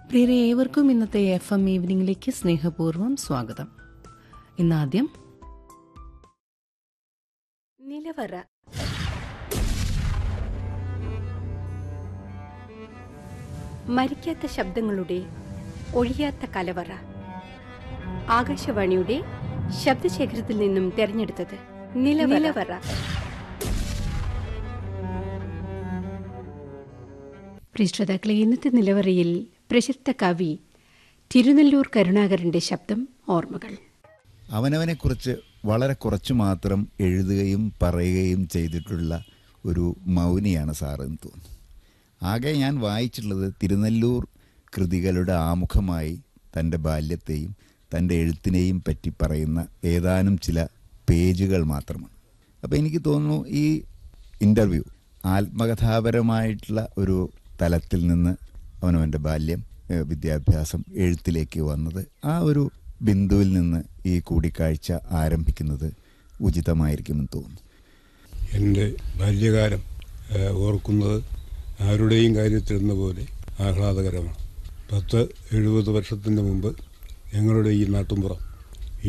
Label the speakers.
Speaker 1: പ്രിയരെ ഏവർക്കും ഇന്നത്തെ എഫ് എം ഈവനിംഗിലേക്ക് സ്നേഹപൂർവ്വം സ്വാഗതം ഇന്നാദ്യം
Speaker 2: നിലവറ മരിക്കാത്ത ശബ്ദങ്ങളുടെ ഒഴിയാത്ത കലവറ ആകാശവാണിയുടെ ശബ്ദശേഖരത്തിൽ നിന്നും തെരഞ്ഞെടുത്തത് നിലവറ പ്രിയ ശ്രോതാക്കളെ ഇന്നത്തെ നിലവറയിൽ പ്രശസ്ത കവി തിരുനെല്ലൂർ കരുണാകരന്റെ ശബ്ദം ഓർമ്മകൾ
Speaker 3: അവനവനെക്കുറിച്ച് വളരെ കുറച്ചു മാത്രം എഴുതുകയും പറയുകയും ചെയ്തിട്ടുള്ള ഒരു മൗനിയാണ് സാറെന്ന് തോന്നുന്നു ആകെ ഞാൻ വായിച്ചിട്ടുള്ളത് തിരുനെല്ലൂർ കൃതികളുടെ ആമുഖമായി തൻ്റെ ബാല്യത്തെയും തൻ്റെ എഴുത്തിനെയും പറ്റി പറയുന്ന ഏതാനും ചില പേജുകൾ മാത്രമാണ് അപ്പോൾ എനിക്ക് തോന്നുന്നു ഈ ഇൻ്റർവ്യൂ ആത്മകഥാപരമായിട്ടുള്ള ഒരു തലത്തിൽ നിന്ന് അവനവൻ്റെ ബാല്യം ഏഹ് വിദ്യാഭ്യാസം എഴുത്തിലേക്ക് വന്നത് ആ ഒരു ബിന്ദുവിൽ നിന്ന് ഈ കൂടിക്കാഴ്ച ആരംഭിക്കുന്നത് ഉചിതമായിരിക്കുമെന്ന് തോന്നുന്നു
Speaker 4: എൻ്റെ ബാല്യകാലം ഏഹ്, ഓർക്കുന്നത് ആരുടെയും കാര്യത്തിലെന്ന പോലെ ആഹ്ലാദകരമാണ് പത്ത് എഴുപത് വർഷത്തിന് മുമ്പ് ഞങ്ങളുടെ ഈ നാട്ടുമ്പുറം